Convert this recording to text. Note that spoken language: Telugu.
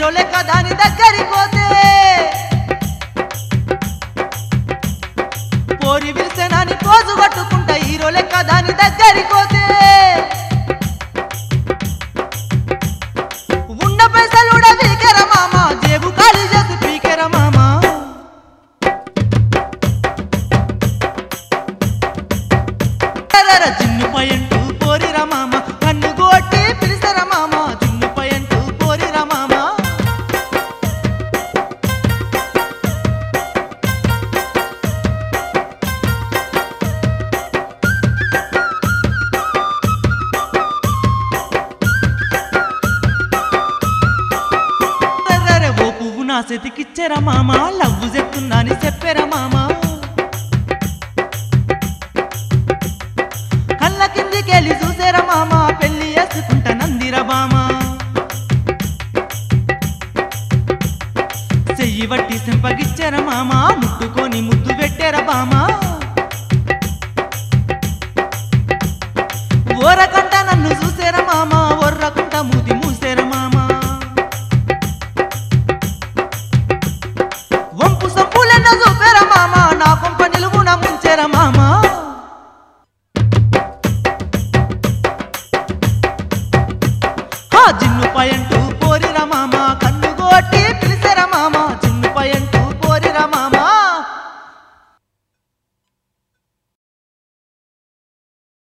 హీరో లెక్క దాని దగ్గరికి పోతే పోరి విల్సెనాని పోజు పట్టుకుంటా హీరో లెక్క దాని దగ్గరికి పోతే ఉన్న పైసలు కూడా పీకెర మామ జేబు ఖాళీ చేసి పీకెర మామ ఎర్రర జిన్ను పయంటూ పోరిర మామ కన్ను కొట్టి పిలిసర మామ జిన్ను పయంటూ పోరిర మామ ఎర్రరే ఓ పువ్వు నా సెతికిచ్చెర మామ లవ్వు చెప్తుందని చెప్పెర మామ కళ్ళ కిందికెళ్ళి చూసేర మామ పెళ్లి చేసుకుంట నందిర బామ చెయ్యి బట్టి సింపగిచ్చెర మామ ముట్టుకొని ముద్దు పెట్టెర బామ